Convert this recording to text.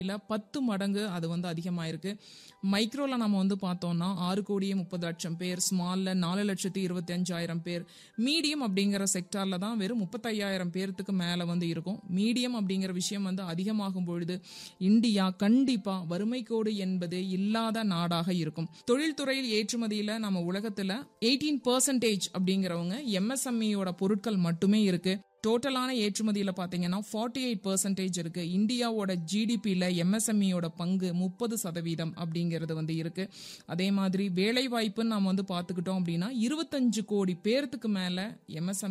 இல்ல பத்து மடங்கு அது வந்து அதிகமாயிருக்கு மைக்ரோல நம்ம வந்து பார்த்தோம்னா ஆறு கோடியே முப்பது லட்சம் பேர் ஸ்மால்ல நாலு லட்சத்தி இருபத்தி அஞ்சாயிரம் பேர் மீடியம் அப்படிங்கிற செக்டார்ல தான் வெறும் முப்பத்தையாயிரம் பேர்த்துக்கு மேல வந்து இருக்கும் மீடியம் அப்படிங்கிற விஷயம் வந்து அதிகமாகும் பொழுது இந்தியா கண்டிப்பா வறுமை கோடு என்பது இல்லாத நாடாக இருக்கும் தொழில்துறையில் ஏற்றுமதியில நம்ம உலகத்துல எயிட்டீன் பர்சன்டேஜ் அப்படிங்கிறவங்க எம்எஸ்எம்இயோட பொருட்கள் மட்டுமே இருக்கு டோட்டலான ஏற்றுமதியில் பார்த்தீங்கன்னா ஃபார்ட்டி எயிட் பர்சன்டேஜ் இருக்கு இந்தியாவோட ஜிடிபியில் எம்எஸ்எம்இயோட பங்கு முப்பது சதவீதம் அப்படிங்கிறது வந்து இருக்கு அதே மாதிரி வேலை வாய்ப்புன்னு நம்ம வந்து பார்த்துக்கிட்டோம் அப்படின்னா இருபத்தஞ்சு கோடி பேர்த்துக்கு மேலே எம்எஸ்எம்